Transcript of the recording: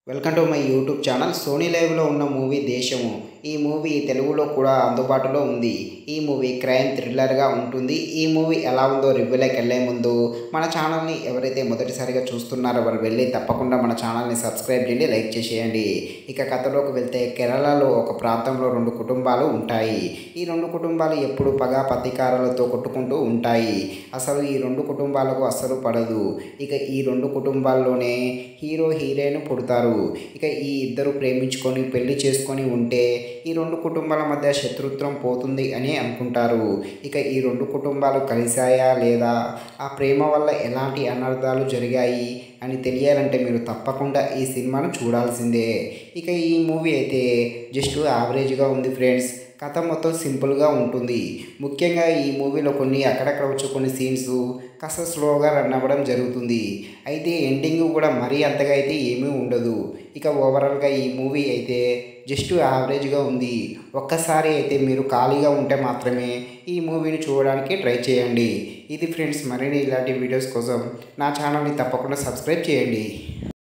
welcome to my YouTube channel Sony లైవ్లో ఉన్న movie దేశము ఈ మూవీ తెలుగులో కూడా అందుబాటులో ఉంది ఈ మూవీ క్రైమ్ థ్రిల్లర్గా ఉంటుంది ఈ మూవీ ఎలా ఉందో రివ్యూలోకి వెళ్ళే ముందు మన ఛానల్ని ఎవరైతే మొదటిసారిగా చూస్తున్నారో వారు వెళ్ళి తప్పకుండా మన ఛానల్ని సబ్స్క్రైబ్ చేయండి లైక్ చేసేయండి ఇక కథలోకి వెళ్తే కేరళలో ఒక ప్రాంతంలో రెండు కుటుంబాలు ఉంటాయి ఈ రెండు కుటుంబాలు ఎప్పుడు పగ పతికారాలతో కొట్టుకుంటూ ఉంటాయి అసలు ఈ రెండు కుటుంబాలకు అస్సలు పడదు ఇక ఈ రెండు కుటుంబాల్లోనే హీరో హీరోయిన్ పుడతారు ఇక ఈ ఇద్దరు ప్రేమించుకొని పెళ్లి చేసుకొని ఉంటే ఈ రెండు కుటుంబాల మధ్య శత్రుత్వం పోతుంది అని అనుకుంటారు ఇక ఈ రెండు కుటుంబాలు కలిశాయా లేదా ఆ ప్రేమ వల్ల ఎలాంటి అనర్థాలు జరిగాయి అని తెలియాలంటే మీరు తప్పకుండా ఈ సినిమాను చూడాల్సిందే ఇక ఈ మూవీ అయితే జస్ట్ యావరేజ్గా ఉంది ఫ్రెండ్స్ కథ మొత్తం సింపుల్గా ఉంటుంది ముఖ్యంగా ఈ మూవీలో కొన్ని అక్కడక్కడ వచ్చే కొన్ని సీన్స్ కాస్త స్లోగా రన్ అవ్వడం జరుగుతుంది అయితే ఎండింగ్ కూడా మరీ అంతగా అయితే ఏమీ ఉండదు ఇక ఓవరాల్గా ఈ మూవీ అయితే జస్ట్ యావరేజ్గా ఉంది ఒక్కసారి అయితే మీరు ఖాళీగా ఉంటే మాత్రమే ఈ మూవీని చూడడానికి ట్రై చేయండి ఇది ఫ్రెండ్స్ మరిన్ని ఇలాంటి వీడియోస్ కోసం నా ఛానల్ని తప్పకుండా సబ్స్క్రైబ్ చేయండి